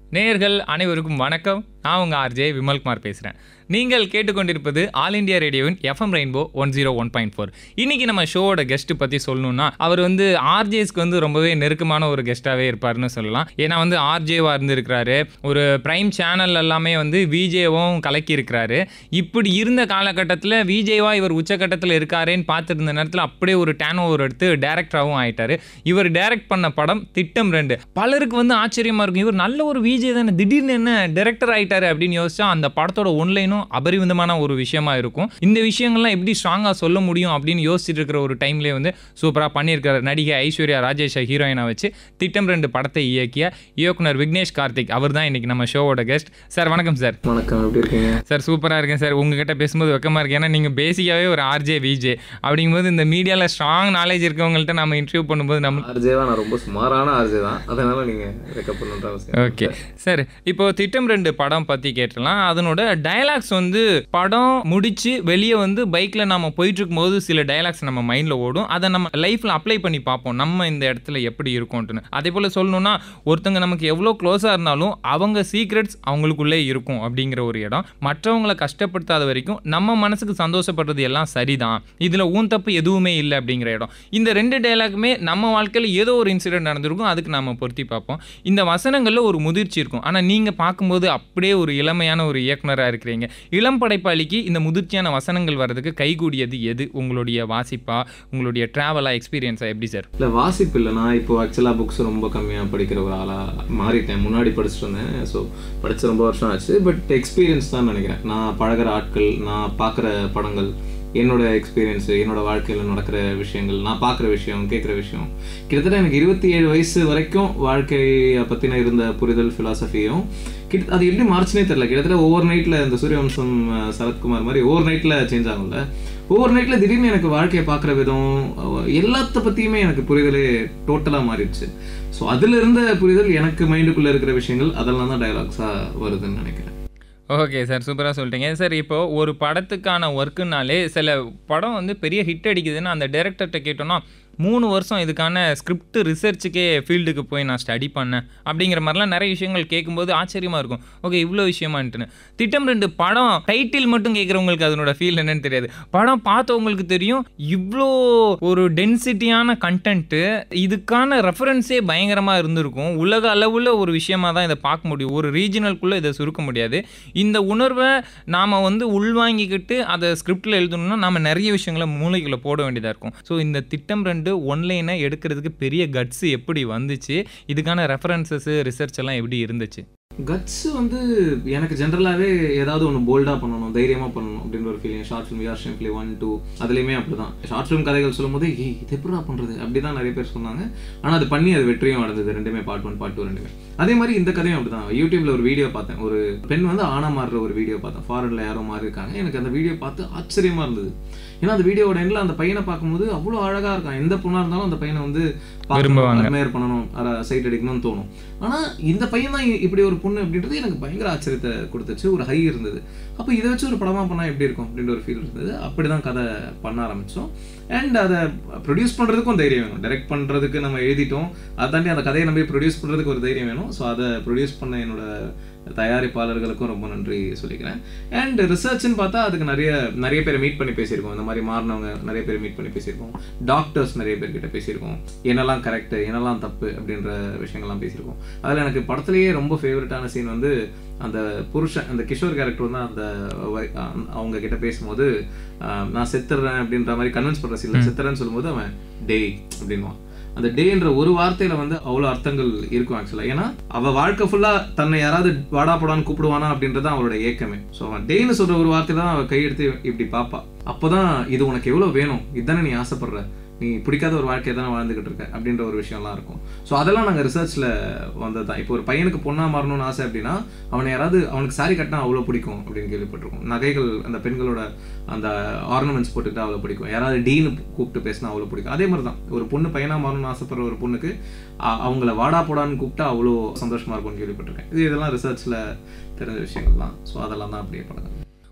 நேயர்கள் அனைவருக்கும் வணக்கம் நான் உங்கள் ஆர்ஜே விமல்குமார் பேசுகிறேன் நீங்கள் கேட்டுக்கொண்டிருப்பது ஆல் இந்தியா ரேடியோவின் FM rainbow one zero one point four இன்றைக்கி நம்ம ஷோவோட கெஸ்ட் பற்றி சொல்லணும்னா அவர் வந்து ஆர்ஜேஸ்க்கு வந்து ரொம்பவே நெருக்கமான ஒரு கெஸ்ட்டாகவே இருப்பார்னு சொல்லலாம் ஏன்னா வந்து ஆர்ஜேவாக இருந்திருக்கிறாரு ஒரு ப்ரைம் சேனல் எல்லாமே வந்து விஜேவும் கலக்கியிருக்கிறாரு இப்படி இருந்த காலகட்டத்தில் விஜேவா இவர் உச்சக்கட்டத்தில் இருக்காரேன்னு பார்த்துருந்த நேரத்தில் அப்படியே ஒரு டேன் ஓவர் எடுத்து டேரக்டராகவும் ஆயிட்டாரு இவர் டைரக்ட் பண்ண படம் திட்டம் ரெண்டு பலருக்கு வந்து ஆச்சரியமா இருக்கும் இவர் நல்ல ஒரு விஜய் தானே திடீர்னு என்ன டைரக்டர் ஆயிட்டாரு அப்படின்னு யோசிச்சா அந்த படத்தோட ஒன்லைனும் அபரிவிதமான ஒரு விஷயமா இருக்கும் இந்த விஷயங்கள்லாம் எப்படி ஸ்ட்ராங்காக சொல்ல முடியும் அப்படின்னு யோசிச்சுட்டு இருக்கிற ஒரு டைம்லேயே வந்து சூப்பராக பண்ணியிருக்காரு நடிகை ஐஸ்வர்யா ராஜேஷை ஹீரோயினை வச்சு திட்டம் ரெண்டு படத்தை இயக்கிய இயக்குனர் விக்னேஷ் கார்த்திக் அவர் தான் இன்னைக்கு நம்ம ஷோவோட கெஸ்ட் சார் வணக்கம் சார் வணக்கம் எப்படி இருக்கீங்க சார் சூப்பராக இருக்கேன் சார் உங்ககிட்ட பேசும்போது வெக்கமாக இருக்கு ஏன்னா நீங்கள் பேசிக்காகவே ஒரு ஆர்ஜே விஜே அப்படிங்கும்போது இந்த மீடியாவில் ஸ்ட்ராங் நாலேஜ் இருக்கவங்கள்ட்ட நம்ம இன்டர்வியூ பண்ணும்போது நம்ம ஆர்ஜேவா நான் ரொம்ப சுமாரான ஆர்ஜே தான் அதனால நீங்க ரெக்கப் பண்ணுன்ற அவசியம் ஓகே சார் இப்போ திட்டம் ரெண்டு படம் பற்றி கேட்டலாம் அதனோட டயலாக்ஸ் வந்து படம் முடிச்சு வெளியே வந்து பைக்கில் நம்ம போயிட்டு இருக்கும்போது சில டயலாக்ஸ் நம்ம மைண்டில் ஓடும் அதை நம்ம லைஃப்பில் அப்ளை பண்ணி பார்ப்போம் நம்ம இந்த இடத்துல எப்படி இருக்கோன்ட்டுன்னு அதே போல் சொல்லணும்னா ஒருத்தங்க நமக்கு எவ்வளோ க்ளோஸாக இருந்தாலும் அவங்க சீக்ரெட்ஸ் அவங்களுக்குள்ளே இருக்கும் அப்படிங்கிற ஒரு இடம் மற்றவங்களை கஷ்டப்படுத்தாத வரைக்கும் நம்ம மனசுக்கு சந்தோஷப்படுறது எல்லாம் சரிதான் இதில் ஊன் தப்பு எதுவுமே இல்லை அப்படிங்கிற இடம் இந்த ரெண்டு டைலாக்குமே நம்ம வாழ்க்கையில் ஏதோ ஒரு இன்சிடென்ட் நடந்திருக்கும் அதுக்கு நம்ம பொருத்தி பார்ப்போம் இந்த வசனங்களில் ஒரு முதிர்ச்சி இருக்கும் ஆனால் நீங்கள் பார்க்கும்போது அப்படியே ஒரு இளமையான ஒரு இயக்குனராக இருக்கிறீங்க இளம் படைப்பாளிக்கு இந்த முதிர்ச்சியான வசனங்கள் வர்றதுக்கு கைகூடியது எது உங்களுடைய வாசிப்பா உங்களுடைய ட்ராவலா எக்ஸ்பீரியன்ஸா எப்படி சார் இல்லை வாசிப்பு இல்லை நான் இப்போ ஆக்சுவலாக புக்ஸ் ரொம்ப கம்மியாக படிக்கிற ஒரு ஆளாக மாறிட்டேன் முன்னாடி படிச்சுட்டு இருந்தேன் ஸோ படிச்சு ரொம்ப வருஷம் ஆச்சு பட் எக்ஸ்பீரியன்ஸ் தான் நினைக்கிறேன் நான் பழகுற ஆட்கள் நான் பார்க்குற படங்கள் என்னோட எக்ஸ்பீரியன்ஸு என்னோட வாழ்க்கையில் நடக்கிற விஷயங்கள் நான் பார்க்குற விஷயம் கேட்குற விஷயம் கிட்டத்தட்ட எனக்கு இருபத்தி ஏழு வயசு வரைக்கும் வாழ்க்கையை பற்றின இருந்த புரிதல் ஃபிலாசபியும் கிட்ட அது எப்படி மாறுச்சுனே தெரியல கிட்டத்தட்ட ஒவ்வொரு நைட்டில் இந்த சூரியவம்சம் அஹ், சரத்குமார் மாதிரி ஒவ்வொரு நைட்டில் சேஞ்ச் ஆகும்ல ஒவ்வொரு நைட்டில் திடீர்னு எனக்கு வாழ்க்கையை பார்க்குற விதம் அஹ், எல்லாத்த பற்றியுமே எனக்கு புரிதலே டோட்டலாக மாறிடுச்சு ஸோ அதில் இருந்த புரிதல் எனக்கு மைண்டுக்குள்ளே இருக்கிற விஷயங்கள் அதெல்லாம் தான் டயலாக்ஸாக வருதுன்னு நினைக்கிறேன் ஓகே சார் சூப்பராக சொல்லிட்டீங்க சார் இப்போ ஒரு படத்துக்கான ஒர்க்குனாலே சில படம் வந்து பெரிய ஹிட் அடிக்குதுன்னு அந்த டேரக்டர்கிட்ட கேட்டோம்னா மூணு வருஷம் இதுக்கான ஸ்கிரிப்ட் ரிசர்ச்சுக்கே ஃபீல்டுக்கு போய் நான் ஸ்டடி பண்ணேன் அப்படிங்கிற மாதிரிலாம் நிறைய விஷயங்கள் கேட்கும்போது ஆச்சரியமாக இருக்கும் ஓகே இவ்வளோ விஷயமான்ட்டுன்னு திட்டம் ரெண்டு படம் டைட்டில் மட்டும் கேட்குறவங்களுக்கு அதனோட ஃபீல் என்னன்னு தெரியாது படம் பார்த்தவங்களுக்கு தெரியும் இவ்வளோ ஒரு டென்சிட்டியான கண்டென்ட்டு இதுக்கான ரெஃபரன்ஸே பயங்கரமாக இருந்திருக்கும் உலக அளவில் ஒரு விஷயமா தான் இதை பார்க்க முடியும் ஒரு ரீஜனல்குள்ளே இதை சுருக்க முடியாது இந்த உணர்வை நாம் வந்து உள்வாங்கிக்கிட்டு அதை ஸ்கிரிப்டில் எழுதணும்னா நாம் நிறைய விஷயங்களை மூளைகளை போட வேண்டியதாக இருக்கும் ஸோ இந்த திட்டம் ரெண்டு ஒன்லைனை எடுக்கிறதுக்கு பெரிய கட்ஸ் எப்படி வந்துச்சு இதுக்கான ரெஃபரன்சஸ் ரிசர்ச் எல்லாம் எப்படி இருந்துச்சு கட்ஸ் வந்து எனக்கு ஜென்ரலாகவே ஏதாவது ஒன்று போல்டாக பண்ணணும் தைரியமாக பண்ணணும் அப்படின்ற ஒரு ஃபீலிங் ஷார்ட் ஃபிலிம் யார் ஃபிலிம் ஒன் டூ அதுலேயுமே அப்படி தான் ஷார்ட் ஃபிலிம் கதைகள் சொல்லும்போது ஏய் இது எப்படா பண்ணுறது அப்படி தான் நிறைய பேர் சொன்னாங்க ஆனால் அது பண்ணி அது வெற்றியும் அடைந்தது ரெண்டுமே பார்ட் ஒன் பார்ட் டூ ரெண்டுமே அதே மாதிரி இந்த கதையும் அப்படி தான் யூடியூப்ல ஒரு வீடியோ பார்த்தேன் ஒரு பெண் வந்து ஆனா மாறுற ஒரு வீடியோ பார்த்தேன் ஃபாரின்ல யாரோ மாறி இருக்காங்க எனக்கு அந்த வீடியோ பார்த்து ஆச்சரியமா இருந்தது ஏன்னா அந்த வீடியோவோட எண்ணில் அந்த பையனை பார்க்கும்போது அவ்வளோ அழகா இருக்கான் எந்த பொண்ணா இருந்தாலும் அந்த பையனை வந்து விரும்புவாங்க. அட்மையர் பண்ணணும் சைட் அடிக்கணும்னு தோணும் ஆனா இந்த பையன் தான் இப்படி ஒரு பொண்ணு அப்படின்றது எனக்கு பயங்கர ஆச்சரியத்தை கொடுத்துச்சு ஒரு ஹை இருந்தது அப்போ இதை வச்சு ஒரு படமா பண்ணா எப்படி இருக்கும் அப்படின்ற ஒரு ஃபீல் இருந்தது அப்படிதான் கதை பண்ண ஆரம்பிச்சோம் அண்ட் அதை ப்ரொடியூஸ் பண்றதுக்கும் தைரியம் வேணும் டைரக்ட் பண்றதுக்கு நம்ம எழுதிட்டோம் அதை தாண்டி அந்த கதையை நம்பி ப்ரொடியூஸ் பண்றதுக்கு ஒரு தைரியம் வேணும் ஸோ அதை ப்ரொடியூஸ் பண்ண என்னோட தயாரிப்பாளர்களுக்கும் ரொம்ப நன்றி சொல்லிக்கிறேன் அண்ட் ரிசர்ச்னு பார்த்தா அதுக்கு நிறைய நிறைய பேரை மீட் பண்ணி பேசியிருக்கோம் இந்த மாதிரி மாறினவங்க நிறைய பேர் மீட் பண்ணி பேசியிருக்கோம் டாக்டர்ஸ் நிறைய பேர்கிட்ட பேசியிருக்கோம் என்னெல்லாம் கரெக்ட் என்னெல்லாம் தப்பு அப்படின்ற விஷயங்கள்லாம் பேசியிருக்கோம் அதில் எனக்கு படத்துலேயே ரொம்ப ஃபேவரட்டான சீன் வந்து அந்த புருஷன் அந்த கிஷோர் கேரக்டர் வந்து அந்த வை- அஹ் அவங்க கிட்ட பேசும்போது அஹ், நான் செத்துறேன் அப்படின்ற மாதிரி கன்வின்ஸ் பண்ற சீன்ல செத்துறேன்னு சொல்லும்போது அவன் டேய் அப்படின்வான் அந்த டேன்ற ஒரு வார்த்தையில வந்து அவ்வளோ அர்த்தங்கள் இருக்கும் ஆக்சுவலா ஏன்னா அவ வாழ்க்கை ஃபுல்லா தன்னை யாராவது வாடா போடான்னு கூப்பிடுவானா அப்படின்றது அவளோட ஏக்கமே ஸோ அவன் டேன்னு சொல்ற ஒரு வார்த்தையில தான் அவ கையெடுத்து இப்படி பாப்பா அப்பதான் இது உனக்கு எவ்வளவு வேணும் இதுதானே நீ ஆசைப்படுற நீ பிடிக்காத ஒரு வாழ்க்கையை தானே வாழ்ந்துகிட்டு இருக்க அப்படின்ற ஒரு விஷயம்லாம் இருக்கும் ஸோ அதெல்லாம் நாங்கள் ரிசர்ச்சில் வந்தது தான் இப்போ ஒரு பையனுக்கு பொண்ணா மாறணும்னு ஆசை அப்படின்னா அவனை யாராவது அவனுக்கு சாரி கட்டினா அவ்வளோ பிடிக்கும் அப்படின்னு கேள்விப்பட்டிருக்கோம் நகைகள் அந்த பெண்களோட அந்த ஆர்னமெண்ட்ஸ் போட்டுக்கிட்டா அவ்வளோ பிடிக்கும் யாராவது டீனு கூப்பிட்டு பேசினா அவ்வளோ பிடிக்கும் அதே மாதிரி தான் ஒரு பொண்ணு பையனா மாறணும்னு ஆசைப்படுற ஒரு பொண்ணுக்கு அ- அவங்கள வாடா போடான்னு கூப்பிட்டா அவ்வளோ சந்தோஷமா இருக்கும்னு கேள்விப்பட்டிருக்கேன் இது இதெல்லாம் ரிசர்ச்சில் தெரிஞ்ச விஷயங்கள் தான் ஸோ அதெல்லாம் தான் அப்படியே படங்கள்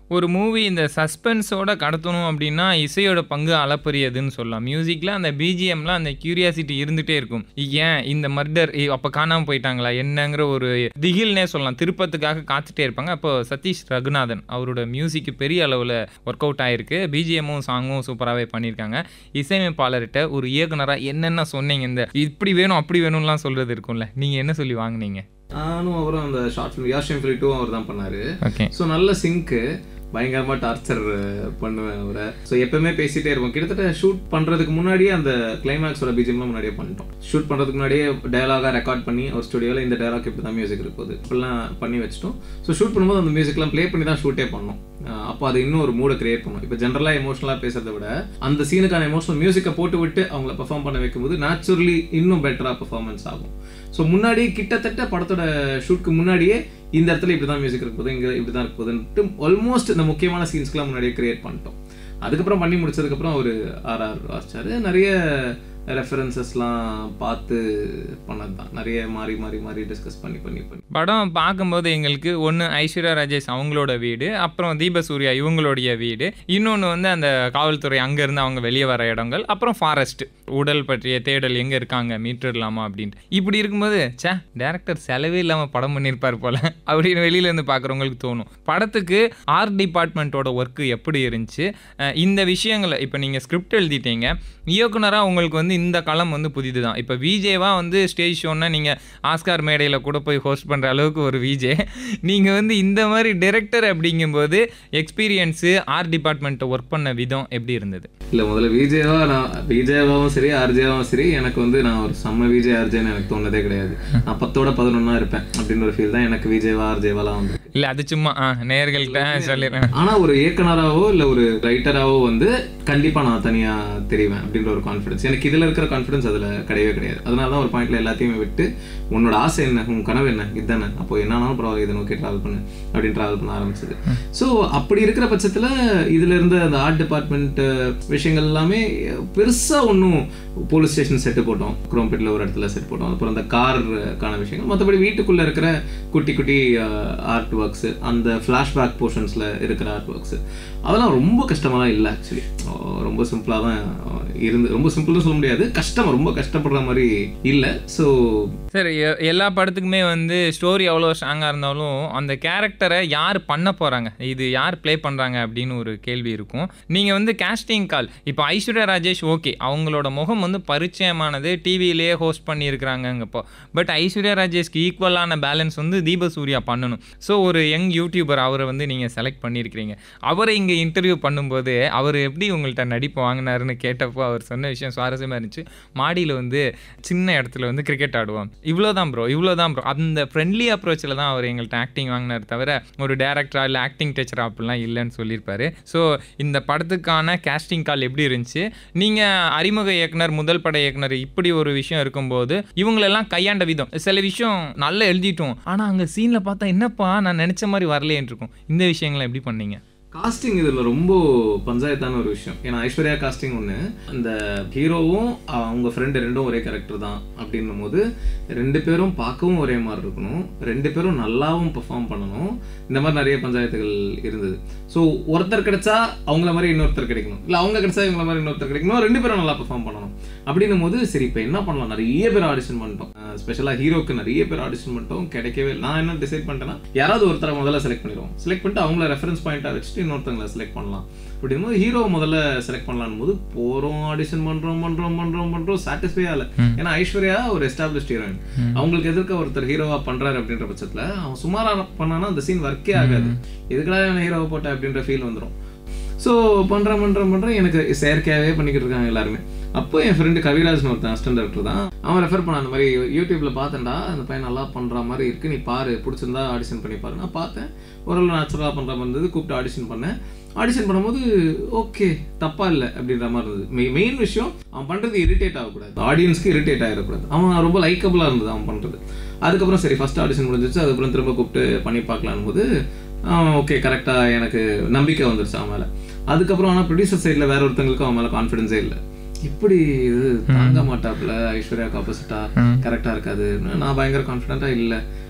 ஒரு மூவி இந்த சஸ்பென்ஸோட கடத்தணும் அப்படின்னா இசையோட பங்கு அளப்பரியதுன்னு சொல்லலாம் மியூசிக்கில் அந்த பிஜிஎம்ல அந்த கியூரியாசிட்டி இருந்துகிட்டே இருக்கும் ஏன் இந்த மர்டர் அப்போ காணாமல் போயிட்டாங்களா என்னங்கிற ஒரு திகில்னே சொல்லலாம் திருப்பத்துக்காக காத்துட்டே இருப்பாங்க அப்போ சதீஷ் ரகுநாதன் அவரோட மியூசிக் பெரிய அளவில் ஒர்க் அவுட் ஆயிருக்கு பிஜிஎம்மும் சாங்கும் சூப்பராகவே பண்ணியிருக்காங்க இசையமைப்பாளர்கிட்ட ஒரு இயக்குனராக என்னென்ன சொன்னீங்க இந்த இப்படி வேணும் அப்படி வேணும்லாம் சொல்கிறது இருக்கும்ல நீங்கள் என்ன சொல்லி வாங்குனீங்க நானும் அவரும் அந்த ஷார்ட் ஃபிலிம் யாஷம் ஃபிலி டூ அவர் தான் பண்ணாரு ஓகே ஸோ நல்ல சிங்க்கு பயங்கரமா டார்ச்சர் பண்ணுவேன் அவரை ஸோ எப்பவுமே பேசிட்டே இருப்போம் கிட்டத்தட்ட ஷூட் பண்றதுக்கு முன்னாடியே அந்த கிளைமேக்ஸோட பிஜிஎம்லாம் முன்னாடியே பண்ணிட்டோம் ஷூட் பண்றதுக்கு முன்னாடியே டயலாகா ரெக்கார்ட் பண்ணி ஒரு ஸ்டுடியோவில் இந்த டயலாக் இப்படி தான் மியூசிக் இருப்போது இப்படிலாம் பண்ணி வச்சிட்டோம் ஸோ ஷூட் பண்ணும்போது அந்த மியூசிக்லாம் ப்ளே பண்ணி தான் ஷூட்டே பண்ணோம் அஹ் அப்போ அது இன்னும் ஒரு மூடை கிரியேட் பண்ணும் இப்போ ஜென்ரலாக எமோஷனலாக பேசுறதை விட அந்த சீனுக்கான எமோஷனல் மியூசிக்கை போட்டு விட்டு அவங்கள பெர்ஃபார்ம் பண்ண வைக்கும்போது நேச்சுரலி இன்னும் பெட்டராக பெர்ஃபார்மன்ஸ் ஆகும் ஸோ முன்னாடி கிட்டத்தட்ட படத்தோட ஷூட்க்கு முன்னாடியே இந்த இடத்துல இப்படி தான் மியூசிக் இருக்க போகுது இங்கே இப்படி தான் இருக்க போகுதுன்ட்டு ஆல்மோஸ்ட் இந்த முக்கியமான சீன்ஸ்க்குலாம் முன்னாடியே கிரியேட் பண்ணிட்டோம் அதுக்கப்புறம் பண்ணி முடிச்சதுக்கப்புறம் ஒரு ஆர்ஆர் வாசிச்சாரு நிறைய ரெஃபரன்சஸ்லாம் பார்த்து பண்ணது தான் நிறைய மாறி மாறி மாறி டிஸ்கஸ் பண்ணி பண்ணி பண்ணி படம் பார்க்கும்போது எங்களுக்கு ஒன்று ஐஸ்வர்யா ராஜேஷ் அவங்களோட வீடு அப்புறம் தீபசூர்யா இவங்களுடைய வீடு இன்னொன்று வந்து அந்த காவல்துறை அங்கேருந்து அவங்க வெளியே வர இடங்கள் அப்புறம் ஃபாரஸ்ட் உடல் பற்றிய தேடல் எங்கே இருக்காங்க மீட்டுடலாமா அப்படின்ட்டு இப்படி இருக்கும்போது சே டேரக்டர் செலவே இல்லாமல் படம் பண்ணியிருப்பார் போல அப்படின்னு வெளியிலேருந்து பார்க்குறவங்களுக்கு தோணும் படத்துக்கு ஆர்ட் டிபார்ட்மெண்ட்டோட ஒர்க்கு எப்படி இருந்துச்சு அஹ் இந்த விஷயங்களை இப்போ நீங்கள் ஸ்கிரிப்ட் எழுதிட்டீங்க இயக்குனராக உங்களுக்கு வந்து இந்த களம் வந்து புதிது தான் இப்போ விஜேவா வந்து ஸ்டேஜ் ஷோன்னா நீங்கள் ஆஸ்கார் மேடையில் கூட போய் ஹோஸ்ட் பண்ணுற அளவுக்கு ஒரு விஜே நீங்கள் வந்து இந்த மாதிரி டைரக்டர் அப்படிங்கும்போது எக்ஸ்பீரியன்ஸு ஆர்ட் டிபார்ட்மெண்ட்டை ஒர்க் பண்ண விதம் எப்படி இருந்தது இல்லை முதல்ல விஜேவா நான் விஜேவாவும் சரி ஆர்ஜேவாவும் சரி எனக்கு வந்து நான் ஒரு செம்ம விஜய் ஆர்ஜேன்னு எனக்கு தோணுதே கிடையாது நான் பத்தோட பதினொன்னா இருப்பேன் அப்படின்னு ஒரு ஃபீல் தான் எனக்கு விஜேவா ஆர்ஜேவாலாம் வந்து இல்லை அது சும்மா ஆ நேர்கள்ட்ட சொல்லிடுறேன் ஆனா ஒரு இயக்குனராவோ இல்ல ஒரு ரைட்டராவோ வந்து கண்டிப்பா நான் தனியா தெரிவேன் அப்படின்ற ஒரு கான்ஃபிடன்ஸ் எனக்கு இதுல இருக்கிற கான்ஃபிடன்ஸ் அதுல கிடையவே கிடையாது அதனால தான் ஒரு பாயிண்ட்ல எல்லாத்தையுமே விட்டு உன்னோட ஆசை என்ன உன் கனவு என்ன இதுதானே அப்போ என்னாலும் பரவாயில்ல இதை நோக்கி டிராவல் பண்ணு அப்படின்னு டிராவல் பண்ண ஆரம்பிச்சது ஸோ அப்படி இருக்கிற பட்சத்துல இதுல இருந்த அந்த ஆர்ட் டிபார்ட்மெண்ட் விஷயங்கள் எல்லாமே பெருசா ஒன்றும் போலீஸ் ஸ்டேஷன் செட்டு போட்டோம் குரோம்பேட்டில் ஒரு இடத்துல செட் போட்டோம் அப்புறம் அந்த காருக்கான விஷயங்கள் மற்றபடி வீட்டுக்குள்ள இருக்கிற குட்டி குட்டி ஆர்ட் ஒர்க்ஸ் அந்த ஃப்ளாஷ்பேக் போர்ஷன்ஸ்ல இருக்கிற ஆர்ட் ஒர்க்ஸ் அதெல்லாம் ரொம்ப கஷ்டமாலாம் இல்லை ஆக்சுவலி ரொம்ப சிம்பிளாக தான் இருந்து ரொம்ப சிம்பிள்னு சொல்ல முடியாது கஷ்டம் ரொம்ப கஷ்டப்படுற மாதிரி இல்லை ஸோ சரி எ- எல்லா படத்துக்குமே வந்து ஸ்டோரி எவ்வளோ ஸ்ட்ராங்காக இருந்தாலும் அந்த கேரக்டரை யார் பண்ண போகிறாங்க இது யார் ப்ளே பண்ணுறாங்க அப்படின்னு ஒரு கேள்வி இருக்கும் நீங்கள் வந்து கேஸ்டிங் கால் இப்போ ஐஸ்வர்யா ராஜேஷ் ஓகே அவங்களோட முகம் வந்து பரிச்சயமானது டிவியிலேயே ஹோஸ்ட் பண்ணியிருக்கிறாங்கங்கப்போ பட் ஐஸ்வர்யா ராஜேஷ்க்கு ஈக்குவலான பேலன்ஸ் வந்து தீபசூர்யா பண்ணணும் ஸோ ஒரு யங் யூடியூபர் அவரை வந்து நீங்கள் செலக்ட் பண்ணியிருக்கிறீங்க அவரை இங்கே இன்டர்வியூ பண்ணும்போது அவர் எப்படி உங்கள்கிட்ட நடிப்பு வாங்கினாருன்னு கேட்டப்போ அவர் சொன்ன விஷயம் சுவாரஸ்யமாக இருந்துச்சு மாடியில் வந்து சின்ன இடத்துல வந்து கிரிக்கெட் ஆடுவோம் இவ்வளோ தான் ப்ரோ இவ்வளோ தான் ப்ரோ அந்த ஃப்ரெண்ட்லி அப்ரோச்சில் தான் அவர் எங்கள்கிட்ட ஆக்டிங் வாங்கினார் தவிர ஒரு டேரக்டரா இல்லை ஆக்டிங் டீச்சரா அப்படிலாம் இல்லைன்னு சொல்லியிருப்பாரு ஸோ இந்த படத்துக்கான கேஸ்டிங் கால் எப்படி இருந்துச்சு நீங்கள் அறிமுக இயக்குனர் முதல் பட இயக்குனர் இப்படி ஒரு விஷயம் இருக்கும்போது இவங்களெல்லாம் கையாண்ட விதம் சில விஷயம் நல்லா எழுதிட்டோம் ஆனால் அங்கே சீனில் பார்த்தா என்னப்பா நான் நினச்ச மாதிரி வரலேன்னு இருக்கும் இந்த விஷயங்களை எப்படி பண்ணீங்க காஸ்டிங் இதில் ரொம்ப பஞ்சாயத்தான ஒரு விஷயம் ஏன்னா ஐஸ்வர்யா காஸ்டிங் ஒன்று அந்த ஹீரோவும் அவங்க ஃப்ரெண்டு ரெண்டும் ஒரே கேரக்டர் தான் அப்படின்னும் போது ரெண்டு பேரும் பார்க்கவும் ஒரே மாதிரி இருக்கணும் ரெண்டு பேரும் நல்லாவும் பெர்ஃபார்ம் பண்ணணும் இந்த மாதிரி நிறைய பஞ்சாயத்துகள் இருந்தது ஸோ ஒருத்தர் கிடைச்சா அவங்கள மாதிரி இன்னொருத்தர் கிடைக்கணும் இல்லை அவங்க கிடைச்சா இவங்கள மாதிரி இன்னொருத்தர் கிடைக்கணும் ரெண்டு பேரும் நல்லா பெர்ஃபார்ம் பண்ணணும் அப்படின்னும் போது சரி இப்போ என்ன பண்ணலாம் நிறைய பேர் ஆடிஷன் பண்ணிட்டோம் ஸ்பெஷலாக ஹீரோக்கு நிறைய பேர் ஆடிஷன் பண்ணிட்டோம் கிடைக்கவே இல்லை நான் என்ன டிசைட் பண்ணிட்டேன்னா யாராவது ஒருத்தரை முதல்ல செலக்ட் பண்ணிடுவோம் செலக்ட் பண்ணிட்டு அவங்கள ரெஃபரன்ஸ் பாயிண்டாக வச்சுட்டு இன்னொருத்தங்களை செலக்ட் பண்ணலாம் அப்படிங்கும்போது ஹீரோ முதல்ல செலக்ட் பண்ணலான்னு போது போகிறோம் ஆடிஷன் பண்ணுறோம் பண்ணுறோம் பண்ணுறோம் பண்ணுறோம் சாட்டிஸ்ஃபை ஆகல ஏன்னா ஐஸ்வர்யா ஒரு எஸ்டாப்ளிஷ்ட் ஹீரோயின் அவங்களுக்கு எதிர்க்க ஒருத்தர் ஹீரோவா பண்றாரு அப்படின்ற பட்சத்துல அவன் சுமாரா பண்ணானா அந்த சீன் ஒர்க்கே ஆகாது எதுக்கடா இவன் ஹீரோவை போட்ட அப்படின்ற ஃபீல் வந்துடும் ஸோ பண்ணுறேன் பண்ணுறேன் பண்ணுறேன் எனக்கு செயற்கையாகவே பண்ணிக்கிட்டு இருக்காங்க எல்லாருமே அப்போ என் ஃப்ரெண்டு கவிராஜ்னு ஒருத்தன் அசிஸ்டன்ட் டேரக்டர் தான் அவன் ரெஃபர் பண்ண அந்த மாதிரி யூடியூப்ல பார்த்தேன்டா அந்த பையன் நல்லா பண்ணுற மாதிரி இருக்கு நீ பாரு பிடிச்சிருந்தா ஆடிஷன் பண்ணி பாரு நான் பார்த்தேன் ஓரளவு நேச்சுரலாக பண்ணுற மாதிரி இருந்தது கூப்பிட்டு ஆடிஷன் பண்ணேன் ஆடிஷன் பண்ணும்போது ஓகே தப்பா இல்லை அப்படின்ற மாதிரி இருந்தது மெய் மெயின் விஷயம் அவன் பண்ணுறது இரிட்டேட் ஆகக்கூடாது ஆடியன்ஸ்க்கு இரிட்டேட் ஆகிடக்கூடாது அவன் ரொம்ப லைக்கபுளாக இருந்தது அவன் பண்ணுறது அதுக்கப்புறம் சரி ஃபர்ஸ்ட் ஆடிஷன் முடிஞ்சிச்சு அதுக்கப்புறம் திரும்ப கூப்பிட்டு பண்ணி பார்க்கலான்னு போது ஓகே கரெக்டாக எனக்கு நம்பிக்கை வந்துருச்சு அவன் மேலே அதுக்கப்புறம் ஆனால் ப்ரொடியூசர் சைடில் வேற ஒருத்தங்களுக்கு அவன் மேலே கான்ஃபிடன்ஸே இல்லை இப்படி இது தாங்க மாட்டாப்புல ஐஸ்வர்யாவுக்கு ஆப்போசிட்டா கரெக்டாக இருக்காது நான் பயங்கர கான்ஃபிடென்ட்டாக இல்லை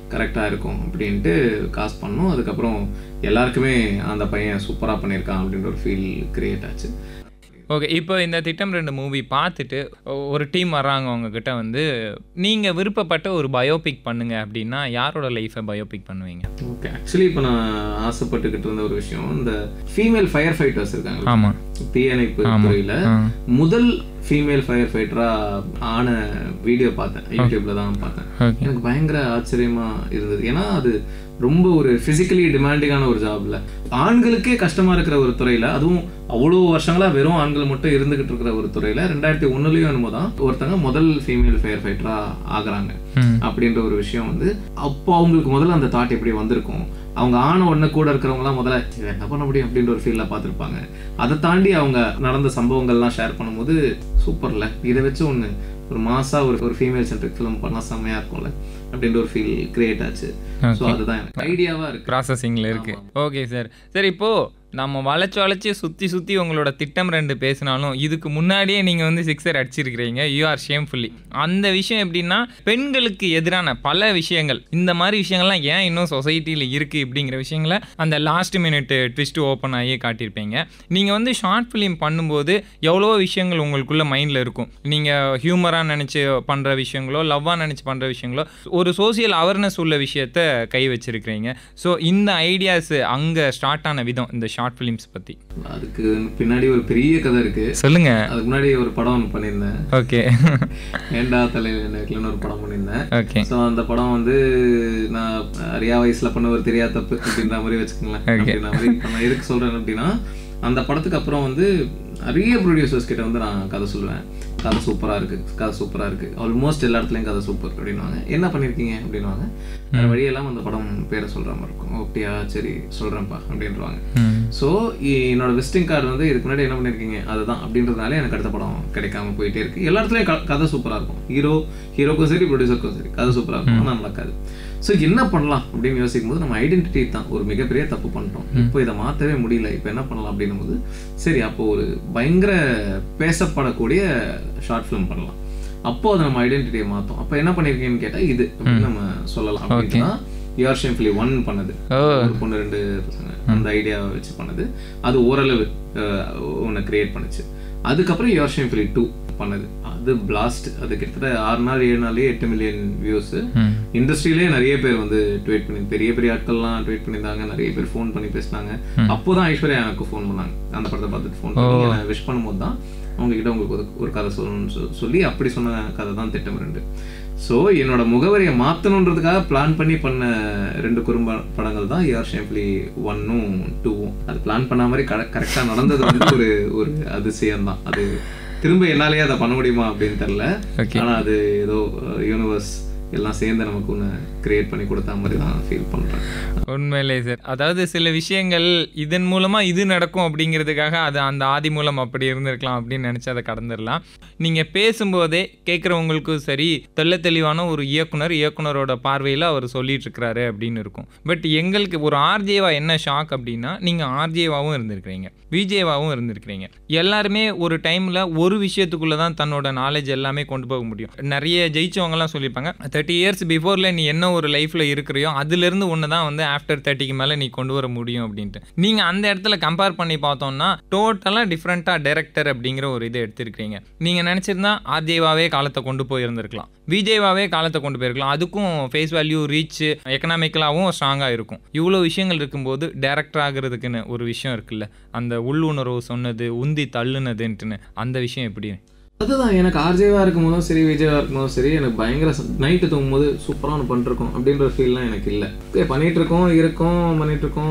கரெக்டாக இருக்கும் அப்படின்ட்டு காசு பண்ணோம் அதுக்கப்புறம் எல்லாருக்குமே அந்த பையன் சூப்பராக பண்ணியிருக்கான் அப்படின்ற ஒரு ஃபீல் கிரியேட் ஆச்சு ஓகே இப்போ இந்த திட்டம் ரெண்டு மூவி பார்த்துட்டு ஒ- ஒரு டீம் வர்றாங்க உங்ககிட்ட வந்து நீங்கள் விருப்பப்பட்ட ஒரு பயோபிக் பண்ணுங்க அப்படின்னா யாரோட லைஃப்பை பயோபிக் பண்ணுவீங்க ஓகே ஆக்சுவலி இப்போ நான் ஆசைப்பட்டுக்கிட்டு இருந்த ஒரு விஷயம் இந்த ஃபீமேல் ஃபயர் ஃபைட்டர்ஸ் இருக்காங்க ஆமாம் தீயணைப்பு துறையில முதல் ஃபீமேல் ஃபயர் ஃபைட்டரா ஆன வீடியோ பார்த்தேன் யூடியூப்ல தான் பார்த்தேன் ஓகே எனக்கு பயங்கர ஆச்சரியமா இருந்தது ஏன்னா அது ரொம்ப ஒரு பிசிக்கலி டிமாண்டிங்கான ஒரு ஜாப்ல ஆண்களுக்கே கஷ்டமா இருக்கிற ஒரு துறையில அதுவும் அவ்வளோ வருஷங்களா வெறும் ஆண்கள் மட்டும் இருந்துகிட்டு இருக்கிற ஒரு துறையில ரெண்டாயிரத்தி ஒண்ணுலயும் என்னமோ தான் ஒருத்தங்க முதல் ஃபீமேல் ஃபயர் ஃபைட்டரா ஆகுறாங்க ம் அப்படின்ற ஒரு விஷயம் வந்து அப்போ அவங்களுக்கு முதல்ல அந்த தாட் எப்படி வந்திருக்கும் அவங்க ஆன உடனே கூட இருக்கிறவங்களாம் முதல்ல "இதை என்ன பண்ண முடியும் அப்படின்ற ஒரு ஃபீலில் பார்த்துருப்பாங்க அதை தாண்டி அவங்க நடந்த சம்பவங்கள்லாம் ஷேர் பண்ணும்போது சூப்பர்ல இதை வச்சு ஒன்று ஒரு மாசா ஒரு ஒரு ஃபீமேல் சென்ட்ரிக் ஃபிலிம் பண்ணால் செம்மையா இருக்கும்ல அப்படின்ற ஒரு ஃபீல் கிரியேட் ஆச்சு ஸோ அதுதான் எனக்கு ஐடியாவாக இருக்கு ப்ராசஸிங்கில் இருக்குது ஓகே சார் சரி இப்போது நம்ம வளைச்சு வளைச்சு சுற்றி சுற்றி உங்களோட திட்டம் ரெண்டு பேசினாலும் இதுக்கு முன்னாடியே நீங்கள் வந்து சிக்ஸர் அடிச்சிருக்கிறீங்க யூ ஆர் ஷேம்ஃபுல்லி அந்த விஷயம் எப்படின்னா பெண்களுக்கு எதிரான பல விஷயங்கள் இந்த மாதிரி விஷயங்கள்லாம் ஏன் இன்னும் சொசைட்டியில் இருக்குது இப்படிங்கிற விஷயங்களை அந்த லாஸ்ட் மினிட் ட்விஸ்ட்டு ஓப்பன் ஆகி காட்டியிருப்பீங்க நீங்கள் வந்து ஷார்ட் ஃபிலிம் பண்ணும்போது எவ்வளோ விஷயங்கள் உங்களுக்குள்ள மைண்டில் இருக்கும் நீங்கள் ஹியூமராக நினச்சி பண்ணுற விஷயங்களோ லவ்வாக நினச்சி பண்ணுற விஷயங்களோ ஒரு சோசியல் அவேர்னஸ் உள்ள விஷயத்த கை வச்சிருக்கிறீங்க ஸோ இந்த ஐடியாஸ் அங்கே ஸ்டார்ட் ஆன விதம் இந்த ஷார்ட் ஃபிலிம்ஸ் பற்றி அதுக்கு பின்னாடி ஒரு பெரிய கதை இருக்கு சொல்லுங்க அதுக்கு முன்னாடி ஒரு படம் ஒன்று பண்ணியிருந்தேன் ஓகே ஏண்டா தலைவர் நெக்லன்னு ஒரு படம் பண்ணியிருந்தேன் ஓகே ஸோ அந்த படம் வந்து நான் அறியா வயசுல பண்ண ஒரு தெரியாத தப்பு அப்படின்ற மாதிரி வச்சுக்கோங்களேன் அப்படின்ற மாதிரி இப்ப நான் எதுக்கு சொல்றேன் அப்படின்னா அந்த படத்துக்கு அப்புறம் வந்து நிறைய ப்ரொடியூசர்ஸ் கிட்ட வந்து நான் கதை சொல்லுவேன் கதை சூப்பரா இருக்கு கதை சூப்பரா இருக்கு ஆல்மோஸ்ட் எல்லா இடத்துலயும் கதை சூப்பர் அப்படின்னுவாங்க என்ன பண்ணிருக்கீங்க அப்படின்னுவாங்க வேற வழியெல்லாம் அந்த படம் பேரை சொல்ற மாதிரி இருக்கும் ஓகேயா சரி சொல்றேன்ப்பா அப்படின்றவாங்க ம் ஸோ என்னோட விசிட்டிங் கார்டு வந்து இதுக்கு முன்னாடி என்ன பண்ணியிருக்கீங்க அதுதான் அப்படின்றதுனால எனக்கு அடுத்த படம் கிடைக்காம போயிட்டே இருக்கு எல்லா இடத்துலயும் க- கதை சூப்பராக இருக்கும் ஹீரோ ஹீரோக்கும் சரி ப்ரொடியூசருக்கும் சரி கதை சூப்பராக இருக்கும் ஆனால் நடக்காது ஸோ என்ன பண்ணலாம் அப்படின்னு யோசிக்கும் போது நம்ம ஐடென்டிட்டி தான் ஒரு மிகப்பெரிய தப்பு பண்ணிட்டோம் இப்போ இதை மாற்றவே முடியல இப்போ என்ன பண்ணலாம் அப்படின்னும் போது சரி அப்போ ஒரு பயங்கர பேசப்படக்கூடிய ஷார்ட் ஃபிலிம் பண்ணலாம் அப்போ அதை நம்ம ஐடென்டிட்டியை மாற்றோம் அப்போ என்ன பண்ணியிருக்கீங்கன்னு கேட்டால் இது அப்படின்னு நம்ம சொல்லலாம் அப்படின்னா யுவர் ஷேம்ஃபுல்லி ஒன் பண்ணது ஒரு பொண்ணு ரெண்டு பசங்க அந்த ஐடியாவை வச்சு பண்ணது அது ஓரளவு ஒன்று கிரியேட் பண்ணுச்சு அதுக்கப்புறம் யுவர் ஷேம்ஃபுல்லி டூ பண்ணது அது பிளாஸ்ட் அது கிட்டத்தட்ட ஆறு நாள் ஏழு நாளே எட்டு மில்லியன் வியூஸ் ம் இண்டஸ்ட்ரியிலே நிறைய பேர் வந்து ட்வீட் பண்ணி பெரிய பெரிய ஆட்கள்லாம் ட்வீட் பண்ணியிருந்தாங்க நிறைய பேர் ஃபோன் பண்ணி பேசினாங்க அப்போதான் ஐஸ்வர்யா எனக்கு ஃபோன் பண்ணாங்க அந்த படத்தை பார்த்துட்டு ஃபோன் பண்ணி விஷ் பண்ணும்போது தான் அவங்க கிட்ட உங்களுக்கு ஒரு ஒரு கதை சொல்லணும்னு சொ- சொல்லி அப்படி சொன்ன கதை தான் திட்டம் ரெண்டு ஸோ என்னோட முகவரியை மாற்றணுன்றதுக்காக பிளான் பண்ணி பண்ண ரெண்டு குறும்ப படங்கள் தான் ஏஆர் ஷேம்ப்லி ஒன்னும் டூவும் அது பிளான் பண்ண மாதிரி கரெக்டாக நடந்தது வந்து ஒரு ஒரு அதிசயம் தான் அது திரும்ப என்னாலேயே அதை பண்ண முடியுமா அப்படின்னு தெரில Okay. ஆனா அது ஏதோ யூனிவர்ஸ் எல்லாம் சேர்ந்து நமக்கு ஒன்று கிரியேட் பண்ணி கொடுத்த மாதிரி தான் ஃபீல் பண்றேன் உண்மையிலே சார் அதாவது சில விஷயங்கள் இதன் மூலமா இது நடக்கும் அப்படிங்கிறதுக்காக அது அந்த ஆதி மூலம் அப்படி இருந்திருக்கலாம் அப்படின்னு நினைச்சு அதை கடந்துடலாம் நீங்க பேசும்போதே கேட்குறவங்களுக்கும் சரி தெள்ள தெளிவான ஒரு இயக்குனர் இயக்குனரோட பார்வையில் அவர் சொல்லிட்டு இருக்கிறாரு அப்படின்னு இருக்கும் பட் எங்களுக்கு ஒரு ஆர்ஜேவா என்ன ஷாக் அப்படின்னா நீங்க ஆர்ஜேவாவும் இருந்திருக்கிறீங்க விஜேவாவும் இருந்திருக்கிறீங்க எல்லாருமே ஒரு டைம்ல ஒரு விஷயத்துக்குள்ள தான் தன்னோட நாலேஜ் எல்லாமே கொண்டு போக முடியும் நிறைய ஜெயிச்சவங்கலாம் சொல்லியிருப்பாங்க தேர்ட்டி இயர்ஸ் பிஃபோர்ல நீ என்ன ஒரு லைஃப்ல இருக்கிறியோ அதுலேருந்து ஒன்று தான் வந்து ஆஃப்டர் தேர்ட்டிக்கு மேலே நீ கொண்டு வர முடியும் அப்படின்ட்டு நீங்கள் அந்த இடத்துல கம்பேர் பண்ணி பார்த்தோம்னா டோட்டலாக டிஃப்ரெண்ட்டாக டைரக்டர் அப்படிங்கிற ஒரு இதை எடுத்திருக்கிறீங்க நீங்கள் நினச்சிருந்தா ஆர்ஜேவாவே காலத்தை கொண்டு போயிருந்திருக்கலாம் விஜேவாவே காலத்தை கொண்டு போயிருக்கலாம் அதுக்கும் ஃபேஸ் வேல்யூ ரீச் எக்கனாமிக்கலாகவும் ஸ்ட்ராங்காக இருக்கும் இவ்வளோ விஷயங்கள் இருக்கும்போது டேரக்டர் ஆகிறதுக்குன்னு ஒரு விஷயம் இருக்குல்ல அந்த உள்ளுணர்வு சொன்னது உந்தி தள்ளுனதுன்ட்டுன்னு அந்த விஷயம் எப்படி அதுதான் எனக்கு ஆர்ஜேவா இருக்கும் போதும் சரி விஜயவா இருக்கும் போதும் சரி எனக்கு பயங்கர நைட்டு தூங்கும் போது சூப்பராக ஒன்று பண்ணிருக்கோம் அப்படின்ற ஃபீல்லாம் எனக்கு இல்லை ஓகே பண்ணிட்டு இருக்கோம் இருக்கோம் பண்ணிட்டு இருக்கோம்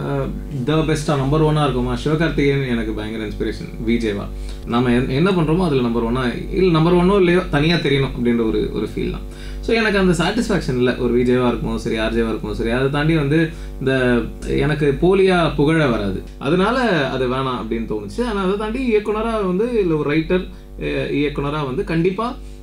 த பெஸ்ட்டாக நம்பர் ஒன்னாக இருக்குமா சிவகார்த்திகேயன் எனக்கு பயங்கர இன்ஸ்பிரேஷன் விஜேவா நம்ம என்- என்ன பண்ணுறோமோ அதில் நம்பர் ஒன்னா இல்லை நம்பர் ஒன்னோ இல்லையோ தனியாக தெரியணும் அப்படின்ற ஒரு ஒரு ஃபீல் தான் ஸோ எனக்கு அந்த சாட்டிஸ்ஃபேக்ஷன் இல்லை ஒரு விஜயவா இருக்கும் சரி ஆர்ஜேவா இருக்கும் சரி அதை தாண்டி வந்து இந்த எனக்கு போலியா புகழ வராது அதனால அது வேணாம் அப்படின்னு தோணுச்சு ஆனால் அதை தாண்டி இயக்குனராக வந்து இல்லை ஒரு ரைட்டர் இயக்குனராக வந்து கண்டிப்பாக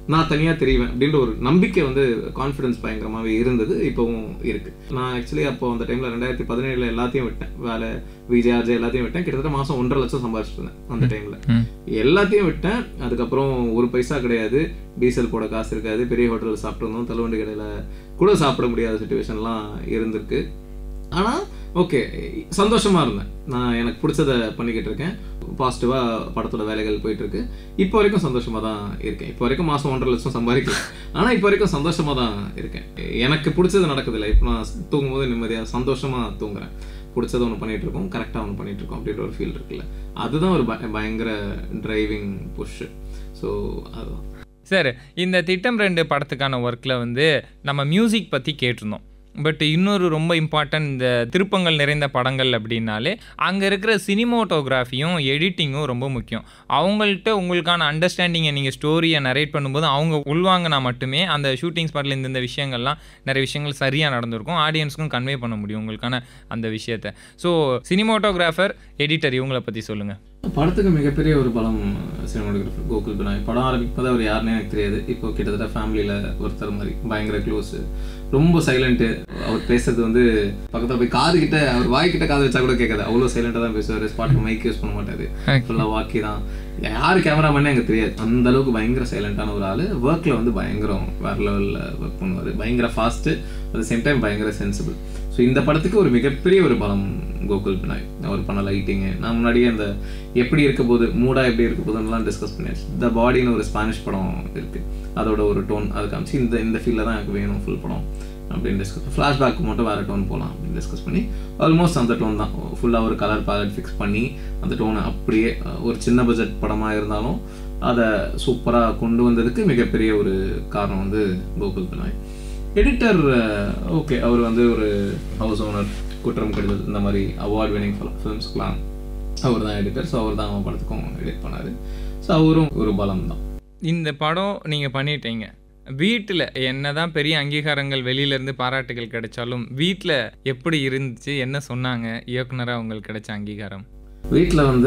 நான் தனியாக தெரிவேன் அப்படின்ற ஒரு நம்பிக்கை வந்து கான்ஃபிடன்ஸ் பயங்கரமாகவே இருந்தது இப்போவும் இருக்கு நான் ஆக்சுவலி அப்போ அந்த டைமில் ரெண்டாயிரத்தி பதினேழில் எல்லாத்தையும் விட்டேன் வேலை விஜய் ஆர்ஜே எல்லாத்தையும் விட்டேன் கிட்டத்தட்ட மாதம் ஒன்றரை லட்சம் சம்பாதிச்சிட்டு இருந்தேன் அந்த டைமில் ம். எல்லாத்தையும் விட்டேன் அதுக்கப்புறம் ஒரு பைசா கிடையாது டீசல் போட காசு இருக்காது பெரிய ஹோட்டலில் சாப்பிட்டு இருந்தோம் தள்ளுவண்டி கடையில் கூட சாப்பிட முடியாத சுச்சுவேஷன்லாம் இருந்திருக்கு ஆனால் ஓகே சந்தோஷமா இருந்தேன் நான் எனக்கு பிடிச்சத பண்ணிக்கிட்டு இருக்கேன் பாசிட்டிவாக படத்தோட வேலைகள் போயிட்டு இருக்கு இப்போ வரைக்கும் சந்தோஷமா தான் இருக்கேன் இப்போ வரைக்கும் மாதம் ஒன்றரை லட்சம் சம்பாதிக்கல ஆனால் இப்போ வரைக்கும் சந்தோஷமா தான் இருக்கேன் எனக்கு பிடிச்சது நடக்குது இல்லை இப்போ நான் தூங்கும்போது நிம்மதியாக சந்தோஷமா தூங்குறேன் பிடிச்சத ஒன்று பண்ணிட்டு இருக்கோம் கரெக்டாக ஒன்று பண்ணிட்டு இருக்கோம் அப்படின்ற ஒரு ஃபீல் இருக்குல்ல அதுதான் ஒரு பய- பயங்கர டிரைவிங் புஷ் ஸோ அதுதான் சார் இந்த திட்டம் ரெண்டு படத்துக்கான ஒர்க்கில் வந்து நம்ம மியூசிக் பற்றி கேட்டிருந்தோம் பட் இன்னொரு ரொம்ப இம்பார்ட்டன்ட் இந்த திருப்பங்கள் நிறைந்த படங்கள் அப்படின்னாலே அங்கே இருக்கிற சினிமோட்டோகிராஃபியும் எடிட்டிங்கும் ரொம்ப முக்கியம் அவங்கள்ட்ட உங்களுக்கான அண்டர்ஸ்டாண்டிங்கை நீங்கள் ஸ்டோரியை நரேட் பண்ணும்போது அவங்க உள்வாங்கினா மட்டுமே அந்த ஷூட்டிங் ஸ்பாட்டில் இந்தந்த விஷயங்கள்லாம் நிறைய விஷயங்கள் சரியாக நடந்திருக்கும் ஆடியன்ஸ்க்கும் கன்வே பண்ண முடியும் உங்களுக்கான அந்த விஷயத்தை ஸோ சினிமோட்டோகிராஃபர் எடிட்டர் இவங்கள பற்றி சொல்லுங்கள் படத்துக்கு மிகப்பெரிய ஒரு பலம் சினிமாட்டோகிராஃபர் கோகுல் பினாய் படம் ஆரம்பிக்கும் அவர் யாருன்னே எனக்கு தெரியாது இப்போ கிட்டத்தட்ட ஃபேமிலியில் ஒருத்தர் மாதிரி பயங்கர க்ளோஸ் ரொம்ப சைலண்ட்டு அவர் பேசுறது வந்து பக்கத்தில் போய் காது கிட்ட அவர் வாய் கிட்ட காது வச்சா கூட கேட்காது அவ்வளோ சைலண்டாக தான் பேசுவார் ஸ்பாட்டில் மைக் யூஸ் பண்ண மாட்டாரு ஃபுல்லாக வாக்கி தான் யார் கேமராமேனே எனக்கு தெரியாது அந்த அளவுக்கு பயங்கர சைலண்டான ஒரு ஆள் ஒர்க்கில் வந்து பயங்கரம் வேற லெவலில் ஒர்க் பண்ணுவார் பயங்கர ஃபாஸ்ட்டு அட் சேம் டைம் பயங்கர சென்சிபிள் ஸோ இந்த படத்துக்கு ஒரு மிகப்பெரிய ஒரு பலம் கோகுல் பினாய் அவர் பண்ண லைட்டிங்கு நான் முன்னாடியே அந்த எப்படி இருக்க போது மூடா எப்படி இருக்க போதுன்னெலாம் டிஸ்கஸ் பண்ணியாச்சு த பாடின்னு ஒரு ஸ்பானிஷ் படம் இருக்குது அதோட ஒரு டோன் அது காமிச்சு இந்த இந்த ஃபீல்டில் தான் எனக்கு வேணும் ஃபுல் படம் அப்படின்னு டிஸ்கஸ் ஃப்ளாஷ்பேக் மட்டும் வேறு டோன் போகலாம் அப்படின்னு டிஸ்கஸ் பண்ணி ஆல்மோஸ்ட் அந்த டோன் தான் ஃபுல்லாக ஒரு கலர் பேலட் ஃபிக்ஸ் பண்ணி அந்த டோனை அப்படியே அஹ், ஒரு சின்ன பட்ஜெட் படமாக இருந்தாலும் அதை சூப்பராக கொண்டு வந்ததுக்கு மிகப்பெரிய ஒரு காரணம் வந்து கோகுல் பினாய் எடிட்டர் ஓகே அவர் வந்து ஒரு ஹவுஸ் ஓனர் குற்றம் கடிதல் இந்த மாதிரி அவார்ட் வினிங் ஃபிலிம்ஸ்க்குலாம் அவர் தான் எடிட்டர் ஸோ அவர் தான் அவன் படத்துக்கும் எடிட் பண்ணார் ஸோ அவரும் ஒரு பலம் தான் இந்த படம் நீங்கள் பண்ணிட்டீங்க வீட்டில் என்னதான் பெரிய அங்கீகாரங்கள் வெளியிலேருந்து பாராட்டுகள் கிடைச்சாலும் வீட்டில் எப்படி இருந்துச்சு என்ன சொன்னாங்க இயக்குனராக உங்களுக்கு கிடைச்ச அங்கீகாரம் வீட்டில் வந்து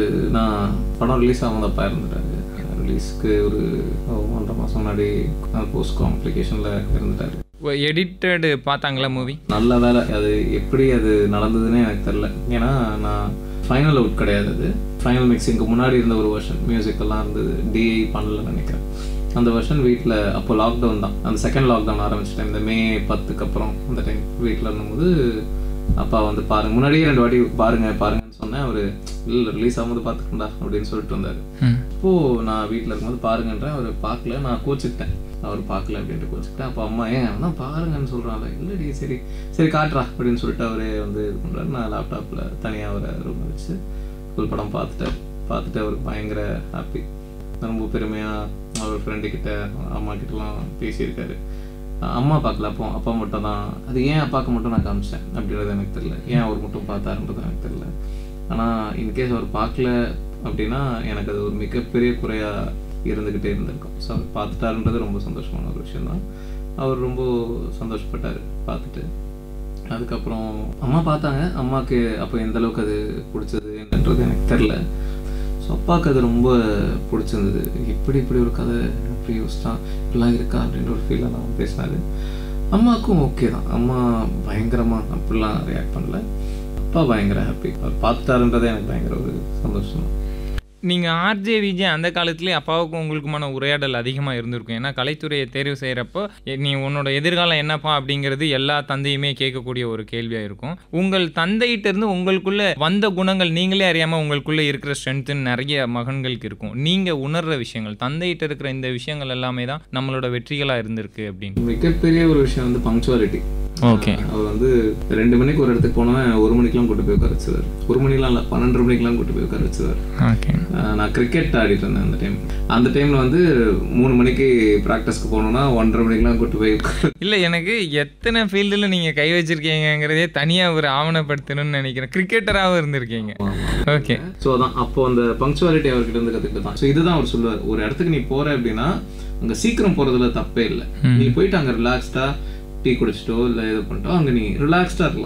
நான் படம் ரிலீஸ் ஆகும்போது இருந்துட்டாரு ரிலீஸ்க்கு ஒரு ஒன்றரை மாதம் முன்னாடி போஸ்ட் காம்ப்ளிகேஷனில் இருந்துட்டாரு எடிட்டடு பார்த்தாங்களா மூவி நல்ல வேலை அது எப்படி அது நடந்ததுன்னே எனக்கு தெரில ஏன்னா நான் ஃபைனல் அவுட் கிடையாது அது ஃபைனல் மிக்சிங்க்கு முன்னாடி இருந்த ஒரு வருஷன் மியூசிக் எல்லாம் இருந்தது டிஐ பண்ணல நினைக்கிறேன் அந்த வருஷன் வீட்டில் அப்போ லாக்டவுன் தான் அந்த செகண்ட் லாக்டவுன் ஆரம்பிச்சிட்டேன் இந்த மே பத்துக்கு அப்புறம் அந்த டைம் வீட்டில் இருந்தபோது அப்பா வந்து பாருங்க முன்னாடியே ரெண்டு வாட்டி பாருங்க பாருங்கன்னு சொன்னேன் அவர் இல்லை ரிலீஸ் ஆகும்போது பார்த்துக்கண்டா அப்படின்னு சொல்லிட்டு வந்தார் அப்போ நான் வீட்டில் இருக்கும்போது பாருங்கன்றேன் அவர் பார்க்கல நான் கோச்சிக்கிட்டேன் அவர் பார்க்கல அப்படின்ட்டு கோச்சிக்கிட்டேன் அப்போ அம்மா ஏன் அவன் பாருங்கன்னு சொல்கிறாங்க இல்லடி சரி சரி காட்டுறா அப்படின்னு சொல்லிட்டு அவரே வந்து இது பண்ணுறாரு நான் லேப்டாப்பில் தனியாக அவரை ரூம் வச்சு ஃபுல் படம் பார்த்துட்டார் பார்த்துட்டு அவருக்கு பயங்கர ஹாப்பி ரொம்ப பெருமையாக அவர் ஃப்ரெண்டு கிட்ட அம்மா கிட்டலாம் பேசியிருக்காரு அம்மா பார்க்கல அப்போ அப்பா மட்டும் தான் அது ஏன் அப்பாவுக்கு மட்டும் நான் காமிச்சேன் அப்படின்றது எனக்கு தெரியல ஏன் அவர் மட்டும் பார்த்தாருன்றது எனக்கு தெரியல ஆனால் இன்கேஸ் அவர் பார்க்கல அப்படின்னா எனக்கு அது ஒரு மிகப்பெரிய குறையாக இருந்துக்கிட்டே இருந்திருக்கும் ஸோ அவர் பார்த்துட்டாருன்றது ரொம்ப சந்தோஷமான ஒரு விஷயம்தான் அவர் ரொம்ப சந்தோஷப்பட்டார் பார்த்துட்டு அதுக்கப்புறம் அம்மா பார்த்தாங்க அம்மாவுக்கு அப்போ எந்த அளவுக்கு அது பிடிச்சது என்னன்றது எனக்கு தெரில ஸோ அப்பாவுக்கு அது ரொம்ப பிடிச்சிருந்தது எப்படி இப்படி ஒரு கதை அப்படி யோசிச்சான் இப்படிலாம் இருக்கா அப்படின்ற ஒரு ஃபீலில் நான் பேசினாரு அம்மாவுக்கும் ஓகே தான் அம்மா பயங்கரமாக அப்படிலாம் ரியாக்ட் பண்ணல அப்பா பயங்கர ஹாப்பி அவர் பார்த்துட்டாருன்றதே எனக்கு பயங்கர ஒரு சந்தோஷம் நீங்கள் ஆர்ஜே விஜய் அந்த காலத்துலேயே அப்பாவுக்கும் உங்களுக்குமான உரையாடல் அதிகமாக இருந்திருக்கும் ஏன்னா கலைத்துறையை தேர்வு செய்கிறப்போ நீ உன்னோட எதிர்காலம் என்னப்பா அப்படிங்கிறது எல்லா தந்தையுமே கேட்கக்கூடிய ஒரு கேள்வியாக இருக்கும் உங்கள் தந்தையிட்ட இருந்து உங்களுக்குள்ள வந்த குணங்கள் நீங்களே அறியாமல் உங்களுக்குள்ள இருக்கிற ஸ்ட்ரென்த்துன்னு நிறைய மகன்களுக்கு இருக்கும் நீங்கள் உணர்ற விஷயங்கள் தந்தையிட்ட இருக்கிற இந்த விஷயங்கள் எல்லாமே தான் நம்மளோட வெற்றிகளாக இருந்திருக்கு அப்படின்னு மிகப்பெரிய ஒரு விஷயம் வந்து பங்க்சுவாலிட்டி ஓகே அவர் வந்து ரெண்டு மணிக்கு ஒரு இடத்துக்கு போனவன் ஒரு மணிக்கெல்லாம் கூட்டு போய் உட்கார வச்சுருவார் ஒரு மணிக்கெலாம் இல்லை பன்னெண்டு மணிக்கெல்லாம் கூட்டு போய் உட்கார வச்சுருவார் ஓகே ஆஹ் நான் கிரிக்கெட் ஆடிட்டு இருந்தேன் அந்த டைம் அந்த டைமில் வந்து மூணு மணிக்கு ப்ராக்டிஸ்க்கு போகணுன்னா ஒன்றரை மணிக்கெலாம் கூட்டு போய் உட்கார இல்லை எனக்கு எத்தனை ஃபீல்டில் நீங்கள் கை வச்சிருக்கீங்கிறதே தனியாக ஒரு ஆவணப்படுத்தணும்னு நினைக்கிறேன் கிரிக்கெட்டராகவும் இருந்திருக்கீங்க ஓகே ஸோ அதான் அப்போ அந்த பங்க்சுவாலிட்டி அவர்கிட்ட இருந்து கற்றுக்கிட்டு தான் ஸோ இதுதான் அவர் சொல்லுவார் ஒரு இடத்துக்கு நீ போற அப்படின்னா அங்கே சீக்கிரம் போகிறதுல தப்பே இல்லை நீ போயிட்டு அங்கே ரிலாக்ஸ்டாக டீ குடிச்சிட்டோ இல்லை இது பண்ணிட்டோ அங்கே நீ ரிலாக்ஸ்டாக இருக்கலாம்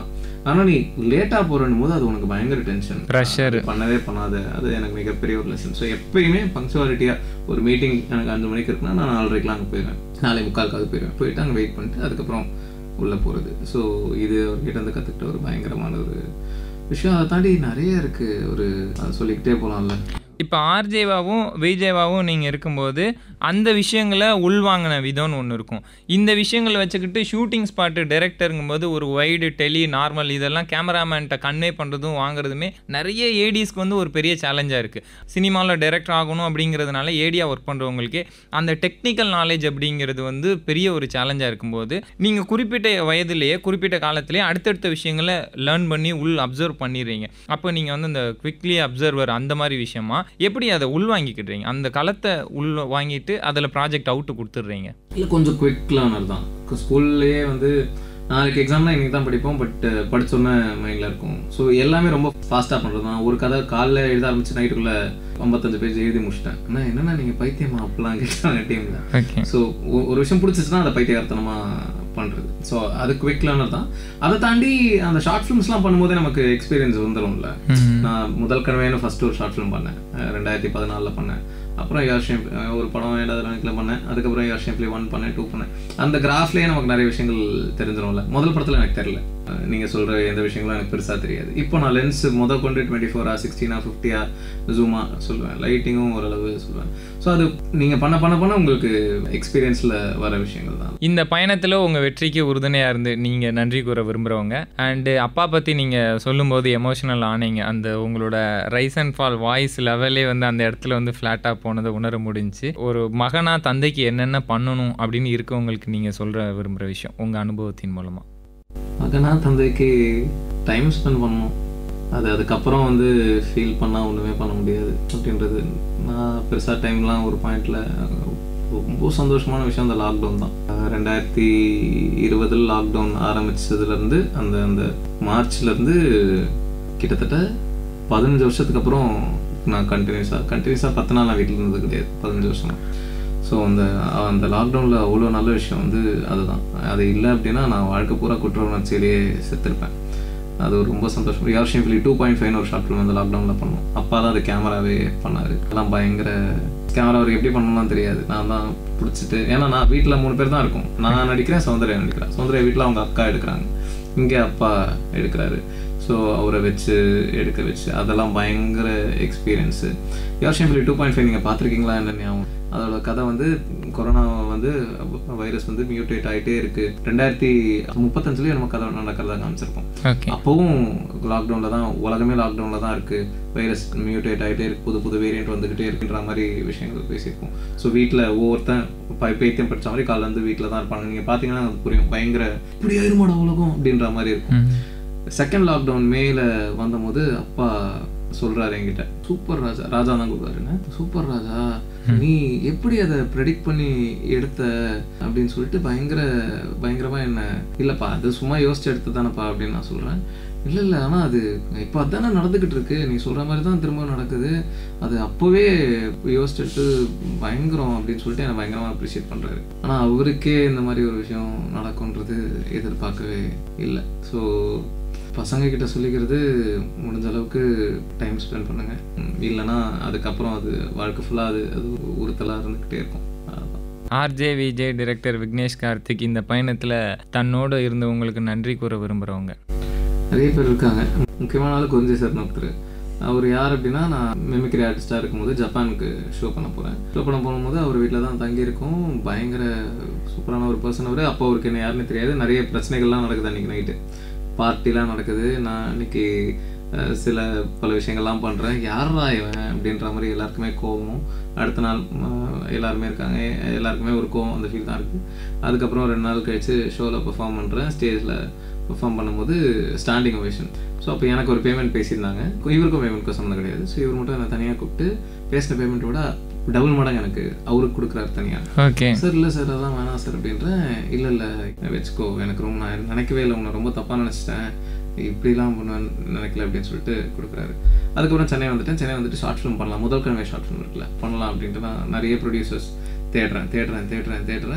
ஆனால் நீ லேட்டாக போகிறன்னும் போது அது உனக்கு பயங்கர டென்ஷன் Pressure. பண்ணவே பண்ணாத அது எனக்கு மிகப்பெரிய ஒரு லெசன் ஸோ எப்பயுமே பங்க்சுவாலிட்டியாக ஒரு மீட்டிங் எனக்கு அஞ்சு மணிக்கு இருக்குன்னா நான் நாலரைக்கெலாம் அங்கே போயிடுவேன் நாளை முக்காலுக்காவது போயிடுவேன் போயிட்டு அங்கே வெயிட் பண்ணிட்டு அதுக்கப்புறம் உள்ளே போகிறது ஸோ இது அவர்கிட்ட இருந்து கற்றுக்கிட்ட ஒரு பயங்கரமான ஒரு விஷயம் அதை தாண்டி நிறைய இருக்குது ஒரு அதை சொல்லிக்கிட்டே போகலாம்ல இப்போ ஆர்ஜேவாவும் விஜேவாவும் நீங்கள் இருக்கும்போது அந்த விஷயங்களை உள்வாங்கின விதம்னு ஒன்று இருக்கும் இந்த விஷயங்களை வச்சுக்கிட்டு ஷூட்டிங் ஸ்பாட்டு டைரக்டருங்கும்போது ஒரு வைடு டெலி நார்மல் இதெல்லாம் கேமராமேன்ட்ட கன்வே பண்ணுறதும் வாங்குறதுமே நிறைய ஏடிஸ்க்கு வந்து ஒரு பெரிய சேலஞ்சாக இருக்குது சினிமாவில் டைரக்டர் ஆகணும் அப்படிங்கிறதுனால ஏடியாக ஒர்க் பண்ணுறவங்களுக்கே அந்த டெக்னிக்கல் நாலேஜ் அப்படிங்கிறது வந்து பெரிய ஒரு சேலஞ்சாக இருக்கும்போது நீங்கள் குறிப்பிட்ட வயதிலேயே குறிப்பிட்ட காலத்திலேயே அடுத்தடுத்த விஷயங்களை லேர்ன் பண்ணி உள் அப்சர்வ் பண்ணிடுறீங்க அப்போ நீங்கள் வந்து இந்த குவிக்லி அப்சர்வர் அந்த மாதிரி விஷயமா எப்படி அதை உள் வாங்கிக்கிடுறீங்க அந்த களத்தை உள் வாங்கிட்டு அதில் ப்ராஜெக்ட் அவுட்டு கொடுத்துட்றீங்க இல்லை கொஞ்சம் குவிக் லேர்னர் தான் ஸ்கூல்லேயே வந்து நாளைக்கு எக்ஸாம்னா இன்னைக்கு தான் படிப்போம் பட் படிச்சோன்னே மைண்டில் இருக்கும் ஸோ எல்லாமே ரொம்ப ஃபாஸ்ட்டாக பண்ணுறது தான் ஒரு கதை காலைல எழுத ஆரம்பிச்சு நைட்டுக்குள்ளே ஐம்பத்தஞ்சு பேஜ் எழுதி முடிச்சிட்டேன் அண்ணா என்னண்ணா நீங்கள் பைத்தியமா அப்பெல்லாம் கேட்டாங்க டீமில் ஓகே ஸோ ஒரு விஷயம் பிடிச்சிச்சுன்னா அதை பைத்தியகார்த்தனமாக பண்ணுறது ஸோ அது குவிக் லேர்னர் தான் அதை தாண்டி அந்த ஷார்ட் ஃபிலிம்ஸ்லாம் பண்ணும்போதே நமக்கு எக்ஸ்பீரியன்ஸ் வந்துடும்ல நான் முதல் கடமையான ஃபர்ஸ்ட் ஒரு ஷார்ட் ஃபிலிம் பண்ணேன் அஹ் ரெண்டாயிரத்தி பதினாலில் பண்ணேன் அப்புறம் யார் ஒரு படம் ஏழாவது ரேங்க்ல பண்ணேன் அதுக்கப்புறம் யார் ஷேம்ப்லி ஒன் பண்ணேன் டூ பண்ணேன் அந்த கிராஃப்லேயே நமக்கு நிறைய விஷயங்கள் தெரிஞ்சிடும்ல முதல் படத்தில் எனக்கு தெரியல அஹ் நீங்க சொல்ற எந்த விஷயங்களும் எனக்கு பெருசா தெரியாது இப்போ நான் லென்ஸ் முத கொண்டு டுவெண்ட்டி ஃபோரா சிக்ஸ்டீனா ஃபிஃப்டியா ஜூமா சொல்லுவேன் லைட்டிங்கும் ஓரளவு சொல்லுவேன் ஸோ அது நீங்க பண்ண பண்ண பண்ண உங்களுக்கு எக்ஸ்பீரியன்ஸ்ல வர விஷயங்கள் தான் இந்த பயணத்தில் உங்கள் வெற்றிக்கு உறுதுணையாக இருந்து நீங்கள் நன்றி கூற விரும்புகிறவங்க அண்டு அப்பா பற்றி நீங்கள் சொல்லும்போது எமோஷனல் ஆனீங்க அந்த உங்களோட ரைஸ் அண்ட் ஃபால் வாய்ஸ் லெவலே வந்து அந்த இடத்துல வந்து ஃப்ளாட்டாக போனதை உணர முடிஞ்சுச்சு ஒரு மகனா தந்தைக்கு என்னென்ன பண்ணணும் அப்படின்னு இருக்கவங்களுக்கு நீங்கள் சொல்கிற விரும்புகிற விஷயம் உங்கள் அனுபவத்தின் மூலமாக மகனா தந்தைக்கு டைம் ஸ்பெண்ட் பண்ணணும் அது அதுக்கப்புறம் வந்து ஃபீல் பண்ணால் ஒன்றுமே பண்ண முடியாது அப்படின்றது நான் பெருசாக டைம்லாம் ஒரு பாயிண்டில் ரொம்ப சந்தோஷமான விஷயம் அந்த லாக்டவுன் தான் அஹ் ரெண்டாயிரத்தி இருபதில் லாக்டவுன் ஆரம்பிச்சதுலேருந்து அந்த அந்த மார்ச்லேருந்து கிட்டத்தட்ட பதினஞ்சு வருஷத்துக்கு அப்புறம் நான் கண்டினியூஸாக கண்டினியூஸாக பத்து நாள் நான் வீட்டில் இருந்தது கிடையாது பதினஞ்சு வருஷமா ஸோ அந்த அந்த லாக்டவுனில் அவ்வளோ நல்ல விஷயம் வந்து அதுதான் அது இல்லை அப்படின்னா நான் வாழ்க்கை பூரா குற்ற உணர்ச்சியிலேயே செத்துருப்பேன் அது ஒரு ரொம்ப சந்தோஷம் யார்ஷியம் ஃபிலி டூ பாயிண்ட் ஃபைவ் ஒரு ஷார்ட் ஃபிலிம் அந்த லாக்டவுனில் பண்ணோம் அப்பா தான் அது கேமராவே பண்ணார் அதெல்லாம் பயங்கர கேமரா அவருக்கு எப்படி பண்ணணும்லாம் தெரியாது நான் தான் பிடிச்சிட்டு ஏன்னா நான் வீட்டில் மூணு பேர் தான் இருக்கும் நான் நடிக்கிறேன் சௌந்தர்யா நடிக்கிறேன் சௌந்தர்யா வீட்டில் அவங்க அக்கா எடுக்கிறாங்க இங்கே அப்பா எடுக்கிறாரு ஸோ அவரை வச்சு எடுக்க வச்சு அதெல்லாம் பயங்கர எக்ஸ்பீரியன்ஸு யார்ஷியம் ஃபிலி டூ பாயிண்ட் ஃபைவ் நீங்கள் பார்த்துருக்கீங்களா என்ன ஞாபகம் அதோட கதை வந்து கொரோனா வந்து வைரஸ் வந்து மியூட்டேட் ஆகிட்டே இருக்கு ரெண்டாயிரத்தி முப்பத்தஞ்சுலேயே நம்ம கதை நடக்கிறதா காமிச்சிருப்போம் ஓகே அப்போவும் லாக்டவுனில் தான் உலகமே லாக்டவுனில் தான் இருக்கு வைரஸ் மியூட்டேட் ஆகிட்டே இருக்கு புது புது வேரியன்ட் வந்துகிட்டே இருக்குன்ற மாதிரி விஷயங்கள் பேசியிருப்போம் ஸோ வீட்டில் ஒவ்வொருத்தன் பை பைத்தியம் படிச்ச மாதிரி காலைல இருந்து வீட்டில் தான் இருப்பாங்க நீங்கள் பார்த்தீங்கன்னா அது புரியும் பயங்கர இப்படி ஆயிருமாடா உலகம் அப்படின்ற மாதிரி இருக்கும் செகண்ட் லாக்டவுன் மேல வந்தபோது அப்பா சொல்றாரு என்கிட்ட சூப்பர் ராஜா ராஜா தான் கூப்பிடுவாருன்னு சூப்பர் ராஜா நீ எப்படி அதை ப்ரெடிக்ட் பண்ணி எடுத்த அப்படின்னு சொல்லிட்டு பயங்கர பயங்கரமா என்ன இல்லப்பா அது சும்மா யோசிச்சு எடுத்து தானப்பா அப்படின்னு நான் சொல்றேன் இல்லை இல்லை ஆனால் அது இப்போ அதானே நடந்துக்கிட்டு இருக்கு நீ சொல்கிற மாதிரி தான் திரும்ப நடக்குது அது அப்போவே யோசிச்சு எடுத்து பயங்கரம் அப்படின்னு சொல்லிட்டு என்னை பயங்கரமாக அப்ரிஷியேட் பண்ணுறாரு ஆனால் அவருக்கே இந்த மாதிரி ஒரு விஷயம் நடக்கும்ன்றது எதிர்பார்க்கவே இல்லை ஸோ பசங்க கிட்ட சொல்லிக்கிறது முடிஞ்ச அளவுக்கு டைம் ஸ்பெண்ட் பண்ணுங்க ம், இல்லைன்னா அதுக்கப்புறம் அது வாழ்க்கை ஃபுல்லாக அது அது உறுத்தலாக இருந்துக்கிட்டே இருக்கும் அதுதான் ஆர்ஜே விஜய் டைரக்டர் விக்னேஷ் கார்த்திக் இந்த பயணத்தில் தன்னோட இருந்தவங்களுக்கு நன்றி கூற விரும்புகிறவங்க நிறைய பேர் இருக்காங்க முக்கியமான ஆள் குறிஞ்சி சார் ஒருத்தர் அவர் யார் அப்படின்னா நான் மிமிக்ரி ஆர்டிஸ்டாக இருக்கும்போது ஜப்பானுக்கு ஷோ பண்ண போகிறேன் ஷோ பண்ண போகும்போது அவர் வீட்டில் தான் தங்கியிருக்கோம் பயங்கர சூப்பரான ஒரு பர்சன் அவர் அப்போ அவருக்கு என்ன யாருன்னு தெரியாது நிறைய பிரச்சனைகள்லாம் நடக்குது அன்றைக்கி நைட்டு பார்ட்டிலாம் நடக்குது நான் இன்னைக்கு அஹ், சில பல விஷயங்கள்லாம் பண்ணுறேன் யாரா இவன் அப்படின்ற மாதிரி எல்லாருக்குமே கோவம் அடுத்த நாள் அஹ், எல்லாருமே இருக்காங்க எல்லாருக்குமே ஒரு கோவம் அந்த ஃபீல் தான் இருக்குது அதுக்கப்புறம் ரெண்டு நாள் கழிச்சு ஷோவில் பெர்ஃபார்ம் பண்ணுறேன் ஸ்டேஜில் பெர்ஃபார்ம் பண்ணும்போது ஸ்டாண்டிங் ஓவேஷன் ஸோ அப்போ எனக்கு ஒரு பேமெண்ட் பேசியிருந்தாங்க இவருக்கும் பேமெண்ட்க்கு சம்மந்தம் கிடையாது ஸோ இவர் மட்டும் என்னை தனியாக கூப்பிட்டு பேசின பேமெண்ட்டோட டபுள் மடங்கு எனக்கு அவருக்கு கொடுக்குறாரு தனியாக ஓகே சார் இல்லை சார் அதெல்லாம் வேணாம் சார் அப்படின்றேன் இல்லை இல்லை வச்சுக்கோ எனக்கு ரொம்ப நான் நினைக்கவே இல்லை உன்னை ரொம்ப தப்பாக நினச்சிட்டேன் இப்படிலாம் பண்ணுவேன் நினைக்கல அப்படின்னு சொல்லிட்டு கொடுக்குறாரு அதுக்கப்புறம் சென்னை வந்துட்டேன் சென்னை வந்துட்டு ஷார்ட் ஃபிலிம் பண்ணலாம் முதல் கிழமை ஷார்ட் ஃபிலிம் இருக்குல்ல பண்ணலாம் அப்படின்ட்டு நான் நிறைய ப்ரொடியூசர்ஸ் தேடுறேன் தேடுறேன் தேடுறேன் தேடுறேன்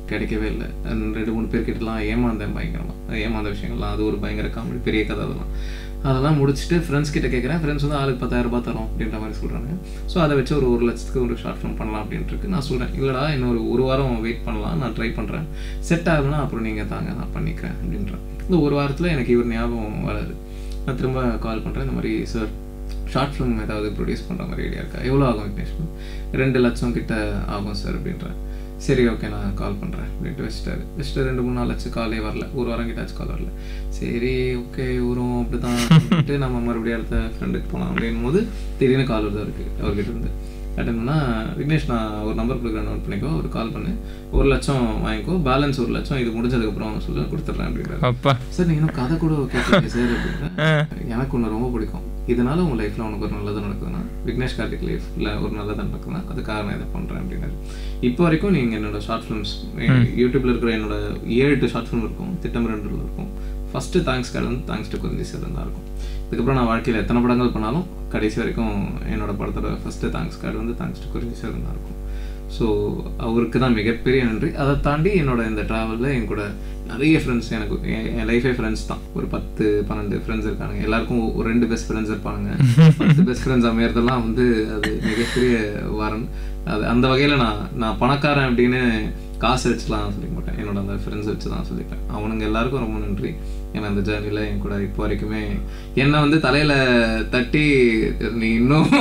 கிடைக்கவே இல்லை And ரெண்டு மூணு பேர் கிட்டலாம் ஏமாந்தேன் பயங்கரமாக ஏமாந்த விஷயங்கள்லாம் அது ஒரு பயங்கர காமெடி பெரிய கதை அதெல்லாம் அதெல்லாம் முடிச்சுட்டு ஃப்ரெண்ட்ஸ் கிட்ட கேட்குறேன் ஃப்ரெண்ட்ஸ் வந்து ஆளுக்கு பத்தாயிரம் ரூபாய் தரோம் அப்படின்ற மாதிரி சொல்கிறாங்க ஸோ அதை வச்சு ஒரு ஒரு லட்சத்துக்கு ஒரு ஷார்ட் ஃபிலிம் பண்ணலாம் அப்படின்ட்டு இருக்கு நான் சொல்கிறேன் இல்லைடா இன்னும் ஒரு ஒரு வாரம் வெயிட் பண்ணலாம் நான் ட்ரை பண்ணுறேன் செட் ஆகுனா அப்புறம் நீங்கள் தாங்க நான் பண்ணிக்கிறேன் அப்படின்றேன் இந்த ஒரு வாரத்தில் எனக்கு இவர் ஞாபகம் வராது நான் திரும்ப கால் பண்ணுறேன் இந்த மாதிரி சார் ஷார்ட் ஃபிலிம் ஏதாவது ப்ரொடியூஸ் பண்ணுற மாதிரி ஐடியா இருக்கா எவ்வளோ ஆகும் விக்னேஷ் ரெண்டு லட்சம் கிட்ட ஆகும் சார் அப்படின்றேன் சரி ஓகே நான் கால் பண்ணுறேன் அப்படின்ட்டு வச்சுட்டாரு வச்சுட்டு ரெண்டு மூணு நாள் ஆச்சு காலே வரல ஒரு வாரம் கிட்டாச்சு கால் வரல சரி ஓகே வரும் அப்படி தான் நம்ம மறுபடியும் அடுத்த ஃப்ரெண்டுக்கு போகலாம் அப்படின்னும் போது திடீர்னு கால் வருது அவருக்கு அவர்கிட்ட இருந்து அட்டன் பண்ணால் விக்னேஷ் நான் ஒரு நம்பர் கொடுக்குறேன் நோட் பண்ணிக்கோ ஒரு கால் பண்ணு ஒரு லட்சம் வாங்கிக்கோ பேலன்ஸ் ஒரு லட்சம் இது முடிஞ்சதுக்கப்புறம் சொல்லி கொடுத்துட்றேன் அப்படின்றாரு அப்பா சார் நீங்கள் இன்னும் கதை கூட கேட்குறீங்க சார் அப்படின்னா எனக்கு ஒன்று ரொம்ப பிடிக்கும் இதனால உங்கள் லைஃப்பில் உனக்கு ஒரு நல்லது நடக்குதுன்னா விக்னேஷ் கார்த்திக் லைஃப்பில் ஒரு நல்லது நடக்குதுன்னா அதுக்காக நான் இதை பண்ணுறேன் அப்படின்னாரு இப்போ வரைக்கும் நீங்கள் என்னோட ஷார்ட் ஃபிலிம்ஸ் யூடியூப்ல இருக்கிற என்னோட ஏழு எட்டு ஷார்ட் ஃபிலிம் இருக்கும் திட்டம் ரெண்டு இருக்கும் ஃபஸ்ட்டு தேங்க்ஸ் கார்டு வந்து தேங்க்ஸ் டு குந்தி சார் தான் இருக்கும் இதுக்கப்புறம் நான் வாழ்க்கையில் எத்தனை படங்கள் பண்ணாலும் கடைசி வரைக்கும் என்னோட படத்தோட ஃபஸ்ட்டு தேங்க்ஸ் கார்டு வந்து தேங்க்ஸ் டு குந்தி சார் தான் இருக்கும் ஸோ அவருக்கு தான் மிகப்பெரிய நன்றி அதை தாண்டி என்னோட இந்த ட்ராவலில் என் கூட நிறைய ஃப்ரெண்ட்ஸ் எனக்கு என் என் லைஃபே ஃப்ரெண்ட்ஸ் தான் ஒரு பத்து பன்னெண்டு ஃப்ரெண்ட்ஸ் இருக்காங்க எல்லாருக்கும் ஒரு ரெண்டு பெஸ்ட் ஃப்ரெண்ட்ஸ் இருப்பாங்க பத்து பெஸ்ட் ஃப்ரெண்ட்ஸ் அமையறதெல்லாம் வந்து அது மிகப்பெரிய வரன் அது அந்த வகையில் நான் நான் பணக்காரன் அப்படின்னு காசு வச்சுலாம் சொல்லிக்க மாட்டேன் என்னோட அந்த ஃப்ரெண்ட்ஸ் வச்சு தான் சொல்லிப்பேன் அவனுங்க எல்லாருக்கும் ரொம்ப நன்றி ஏன்னா அந்த ஜேர்னியில் என் கூட இப்போ வரைக்குமே என்னை வந்து தலையில் தட்டி நீ இன்னும்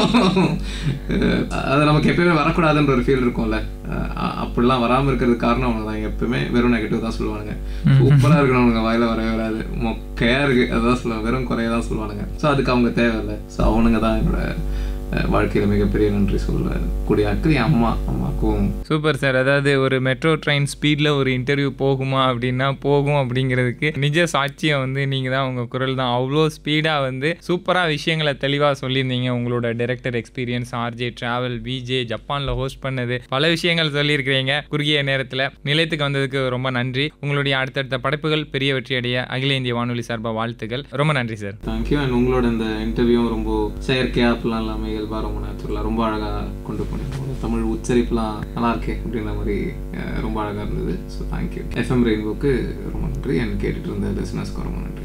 அது நமக்கு எப்பயுமே வரக்கூடாதுன்ற ஒரு ஃபீல் இருக்கும்ல அஹ் அப்படிலாம் வராமல் இருக்கிறதுக்கு காரணம் அவங்க தான் எப்பயுமே வெறும் நெகட்டிவ் தான் சொல்லுவானுங்க சூப்பராக இருக்கணும் வாயில வரவே வராது மொக்கையாக இருக்கு அதான் சொல்லுவாங்க வெறும் குறைய தான் சொல்லுவானுங்க ஸோ அதுக்கு அவங்க தேவையில்லை ஸோ அவனுங்க தான் என்னோட அஹ், வாழ்க்கையில மிகப்பெரிய நன்றி சொல்லுவேன் கூடிய ஆட்கள் என் அம்மா அம்மாக்கும் சூப்பர் சார் அதாவது ஒரு மெட்ரோ ட்ரெயின் ஸ்பீடில் ஒரு இன்டர்வியூ போகுமா அப்படின்னா போகும் அப்படிங்கிறதுக்கு நிஜ சாட்சியம் வந்து நீங்கள் தான் உங்கள் குரல் தான் அவ்வளோ ஸ்பீடாக வந்து சூப்பராக விஷயங்களை தெளிவாக சொல்லியிருந்தீங்க உங்களோட director experience RJ travel VJ ஜப்பானில் ஹோஸ்ட் பண்ணது பல விஷயங்கள் சொல்லியிருக்கிறீங்க குறுகிய நேரத்தில் நிலையத்துக்கு வந்ததுக்கு ரொம்ப நன்றி உங்களுடைய அடுத்தடுத்த படைப்புகள் பெரிய வெற்றி அடைய அகில இந்திய வானொலி சார்பாக வாழ்த்துக்கள் ரொம்ப நன்றி சார் தேங்க்யூ அண்ட் உங்களோட இந்த இன்டர்வியூ ரொம்ப செயற்கையாக அப்படிலாம் இல்லாமல் இயல்பாக ரொம்ப நேச்சுரலாக ரொம்ப அழகாக கொண்டு போனீங்க தமிழ் உச்சரிப்புலாம் நல்லா இருக்கே அப்படின்ற மாதிரி அஹ், ரொம்ப அழகாக இருந்தது ஸோ தேங்க்யூ எஃப்எம் ரெயின்போக்கு ரொம்ப நன்றி அண்ட் கேட்டுட்டு இருந்த லிசனஸ்க்கு ரொம்ப நன்றி